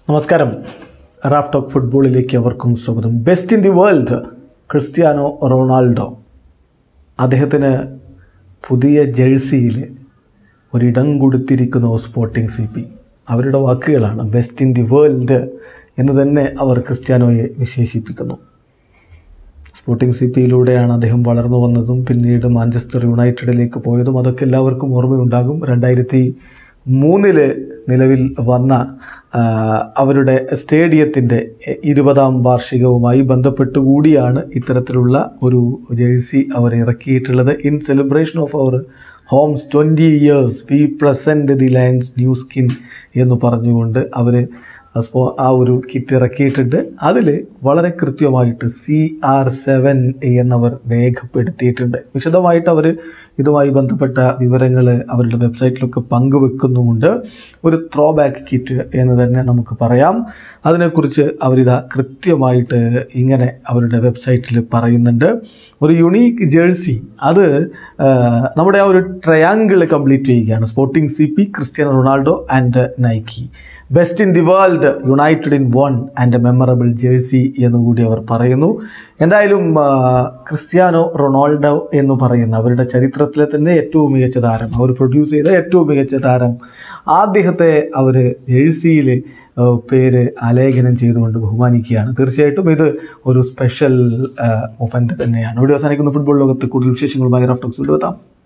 നമസ്കാരം Raf talk ഫുട്ബോളിലേക്ക് അവർക്കും സ്വാഗതം best in the world Cristiano Ronaldo അദ്ദേഹത്തിന് പുതിയ ജേഴ്സിയിൽ ഒരിടം കൊടുത്തിരിക്കുന്നു സ്പോർട്ടിംഗ് സി പി അവരുടെ വാക്കുകളാണ് ബെസ്റ്റ് ഇൻ ദി വേൾഡ് എന്ന് തന്നെ അവർ ക്രിസ്ത്യാനോയെ വിശേഷിപ്പിക്കുന്നു സ്പോർട്ടിംഗ് സി പിയിലൂടെയാണ് അദ്ദേഹം വളർന്നു വന്നതും പിന്നീട് മാഞ്ചസ്റ്റർ യുണൈറ്റഡിലേക്ക് പോയതും അതൊക്കെ എല്ലാവർക്കും ഓർമ്മയുണ്ടാകും രണ്ടായിരത്തി മൂന്നില് നിലവിൽ വന്ന ആ, അവരുടെ സ്റ്റേഡിയത്തിൻ്റെ ഇരുപതാം വാർഷികവുമായി ബന്ധപ്പെട്ട് കൂടിയാണ് ഇത്തരത്തിലുള്ള ഒരു ജേഴ്സി അവർ ഇറക്കിയിട്ടുള്ളത് in celebration of our homes twenty years we present the lands new skin എന്ന് പറഞ്ഞുകൊണ്ട് അവർ സ്പോ ആ ഒരു കിറ്റ് ഇറക്കിയിട്ടുണ്ട് അതിൽ വളരെ കൃത്യമായിട്ട് സി ആർ സെവൻ എന്നവർ രേഖപ്പെടുത്തിയിട്ടുണ്ട് വിശദമായിട്ട് അവർ ഇതുമായി ബന്ധപ്പെട്ട വിവരങ്ങൾ അവരുടെ വെബ്സൈറ്റിലൊക്കെ പങ്കുവെക്കുന്നുമുണ്ട് ഒരു ത്രോ ബാക്ക് കിറ്റ് എന്ന് തന്നെ നമുക്ക് പറയാം അതിനെക്കുറിച്ച് അവരിതാ കൃത്യമായിട്ട് ഇങ്ങനെ അവരുടെ വെബ്സൈറ്റിൽ പറയുന്നുണ്ട് ഒരു യുണീക്ക് ജേഴ്സി അത് ആ, നമ്മുടെ ആ ഒരു ട്രയാങ്കിൾ കംപ്ലീറ്റ് ചെയ്യുകയാണ് Sporting C P Cristiano Ronaldo and Nike best in the world united in one and a memorable jersey എന്നുകൂടി അവർ പറയുന്നു എന്തായാലും ആ, ക്രിസ്ത്യാനോ റൊണാൾഡോ എന്ന് പറയുന്ന അവരുടെ ചരിത്രത്തിലെ തന്നെ ഏറ്റവും മികച്ച താരം അവർ പ്രൊഡ്യൂസ് ചെയ്ത ഏറ്റവും മികച്ച താരം അദ്ദേഹത്തെ അവർ ജേഴ്സിയിൽ പേര് ആലേഖനം ചെയ്തുകൊണ്ട് ബഹുമാനിക്കുകയാണ് തീർച്ചയായിട്ടും ഇത് ഒരു സ്പെഷ്യൽ മൊമെൻ്റ് തന്നെയാണ് ഇവിടെ അവസാനിക്കുന്ന ഫുട്ബോൾ ലോകത്ത് കൂടുതൽ വിശേഷങ്ങളുമായി റഫ് ടോക്സ് എത്താം